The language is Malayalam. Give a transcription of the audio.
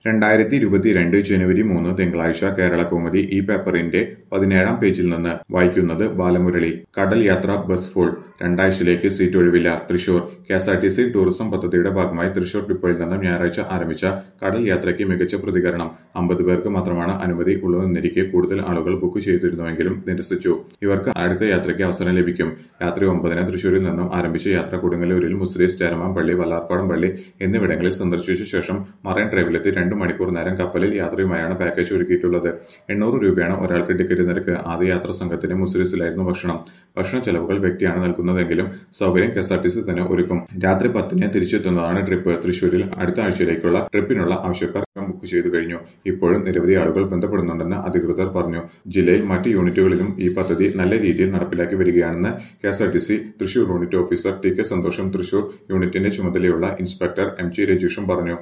രണ്ടായിരത്തി ഇരുപത്തിരണ്ട് ജനുവരി മൂന്ന് തിങ്കളാഴ്ച കേരളകൗമുദി ഈ പേപ്പറിന്റെ പതിനേഴാം പേജിൽ നിന്ന് വായിക്കുന്നത് ബാലമുരളി കടൽ യാത്ര ബസ് ഫുൾ രണ്ടാഴ്ചയിലേക്ക് സീറ്റ് ഒഴിവില്ല തൃശൂർ കെഎസ്ആർടിസി ടൂറിസം പദ്ധതിയുടെ ഭാഗമായി തൃശൂർ ഡിപ്പോയിൽ നിന്ന് ഞായറാഴ്ച ആരംഭിച്ച കടൽ യാത്രയ്ക്ക് മികച്ച പ്രതികരണം അമ്പത് പേർക്ക് മാത്രമാണ് അനുമതി ഉള്ളതെന്നിരിക്കെ കൂടുതൽ ആളുകൾ ബുക്ക് ചെയ്തിരുന്നുവെങ്കിലും നിരസിച്ചു ഇവർക്ക് അടുത്ത യാത്രയ്ക്ക് അവസരം ലഭിക്കും രാത്രി ഒമ്പതിന് തൃശൂരിൽ നിന്നും ആരംഭിച്ച യാത്ര കൊടുങ്ങല്ലൂരിൽ മുസ്ലിസ് ചേരമാൻ പള്ളി വല്ലാർപ്പാടം പള്ളി എന്നിവിടങ്ങളിൽ സന്ദർശിച്ച ശേഷം മറൈൻ ഡ്രൈവിലെത്തി രണ്ട് മണിക്കൂർ നേരം കപ്പലിൽ യാത്രയുമായാണ് പാക്കേജ് ഒരുക്കിയിട്ടുള്ളത് എണ്ണൂറ് രൂപയാണ് ഒരാൾക്ക് ടിക്കറ്റ് നിരക്ക് ആദ്യ യാത്രാ സംഘത്തിന് മുസ്ലിസിലായിരുന്നു ഭക്ഷണം ഭക്ഷണ ചെലവുകൾ വ്യക്തിയാണ് നൽകുന്നതെങ്കിലും സൗകര്യം കെഎസ്ആർടിസി തന്നെ ഒരുക്കും രാത്രി പത്തിന് തിരിച്ചെത്തുന്നതാണ് ട്രിപ്പ് തൃശൂരിൽ അടുത്ത ആഴ്ചയിലേക്കുള്ള ട്രിപ്പിനുള്ള ആവശ്യക്കാർ ബുക്ക് ചെയ്തു കഴിഞ്ഞു ഇപ്പോഴും നിരവധി ആളുകൾ ബന്ധപ്പെടുന്നുണ്ടെന്ന് അധികൃതർ പറഞ്ഞു ജില്ലയിൽ മറ്റ് യൂണിറ്റുകളിലും ഈ പദ്ധതി നല്ല രീതിയിൽ നടപ്പിലാക്കി വരികയാണെന്ന് KSRTC Thrissur unit officer T K Santhosham Thrissur യൂണിറ്റിന്റെ ചുമതലയുള്ള ഇൻസ്പെക്ടർ എം ജി രജീഷും പറഞ്ഞു